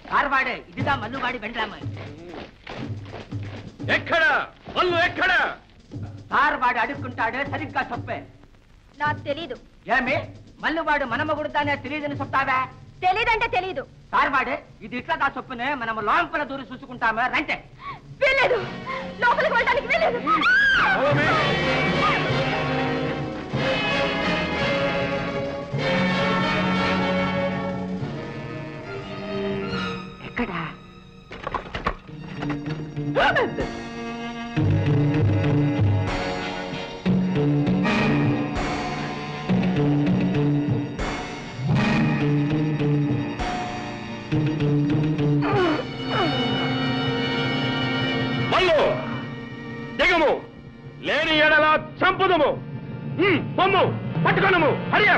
కార్వాడే ఇదిదా మల్లువాడి వెండ్రామయ్య ఎక్కడ మల్లు ఎక్కడ కార్వాడు అడుక్కుంటాడే సరిగ్గా చెప్పే నాకు తెలీదు ఏమి మల్లువాడు మనమగుడుతానే తెలియదని చెప్తావా తెలీదంటే తెలీదు కార్వాడే ఇది ఇట్లా దా చొప్పునే మనము లోంపల దూరి చూసుకుంటామే రంటే వెళ్ళలేదు లోపలికి వెళ్ళడానికి వెళ్ళలేదు ఎక్కడ మల్లు దిగము లేని ఎడల చంపుదము ఉమ్, పొమ్ము పట్టుకొనము హరియా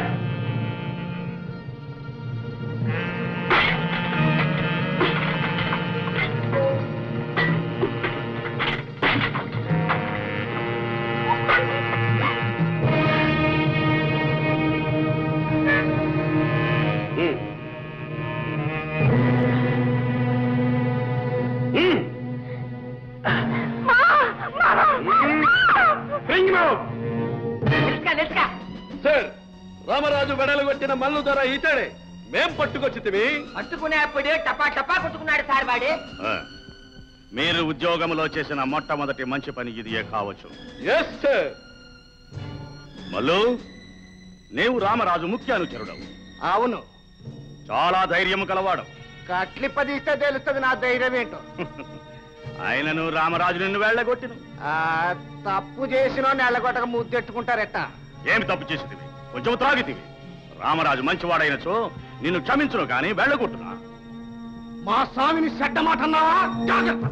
లెక్క లెక్క సార్ రామరాజు వెడలగొట్టిన మల్లు ధర ఇతడే మేం పట్టుకొచ్చితివి పట్టుకునేప్పుడే టపా టపా కొట్టుకున్నాడు సార్ వాడే ఆ, మీరు ఉద్యోగంలో చేసిన మొట్టమొదటి మంచి పని ఇదియే కావచ్చు ఎస్ సార్ మల్లు నీవు రామరాజు ముఖ్య అనుచరుడవు అవును చాలా ధైర్యము కలవాడు కట్లిప్పదీస్తే తెలుస్తుంది నా ధైర్యం ఏంటో ఆయనను రామరాజు నిన్ను వెళ్ళగొట్టిను ఆ, తప్పు చేసినో నెలగొట్టక ముద్దెట్టుకుంటారట ఏమి తప్పు చేసితివి కొంచెం త్రాగితివి రామరాజు మంచివాడైనచో నిన్ను క్షమించును కానీ వెళ్ళగొట్టునా మా స్వామిని చెడ్డ మాట అన్నావా జాగ్రత్త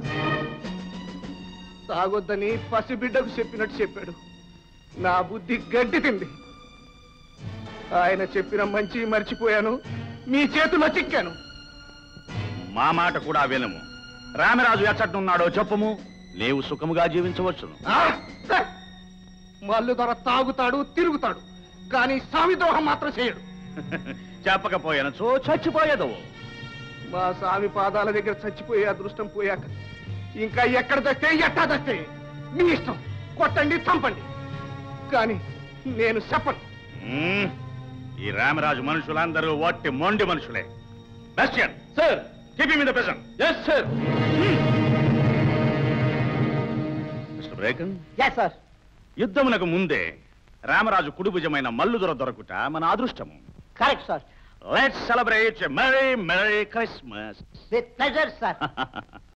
తాగొద్దని పసిబిడ్డకు చెప్పినట్టు చెప్పాడు నా బుద్ధి గడ్డి తింది ఆయన చెప్పిన మంచి మర్చిపోయాను మీ చేతిలో చిక్కాను మా మాట కూడా వినము రామరాజు ఎచ్చట్టున్నాడో చెప్పుము నీవు సుఖముగా జీవించవచ్చును ఆ, ఛే! మల్లు ధర తాగుతాడు తిరుగుతాడు కానీ స్వామి ద్రోహం మాత్రం చేయడు చెప్పకపోయినచో చచ్చిపోయేదవు మా స్వామి పాదాల దగ్గర చచ్చిపోయే అదృష్టం పోయాక ఇంకా ఎక్కడ దస్తే ఎట్టా దస్తే మీ ఇష్టం కొట్టండి చంపండి కానీ నేను చెప్పను మ్మ్. ఈ రామరాజు మనుషులందరూ వట్టి మొండి మనుషులే బెస్టియన్ సార్ కీప్ మీద present yes sir mister Bracken yes sir యుద్ధమునకు ముందే రామరాజు కుడిభుజమైన మల్లుదొర దొరకుట మన అదృష్టము correct sir let's celebrate merry merry Christmas with pleasure sir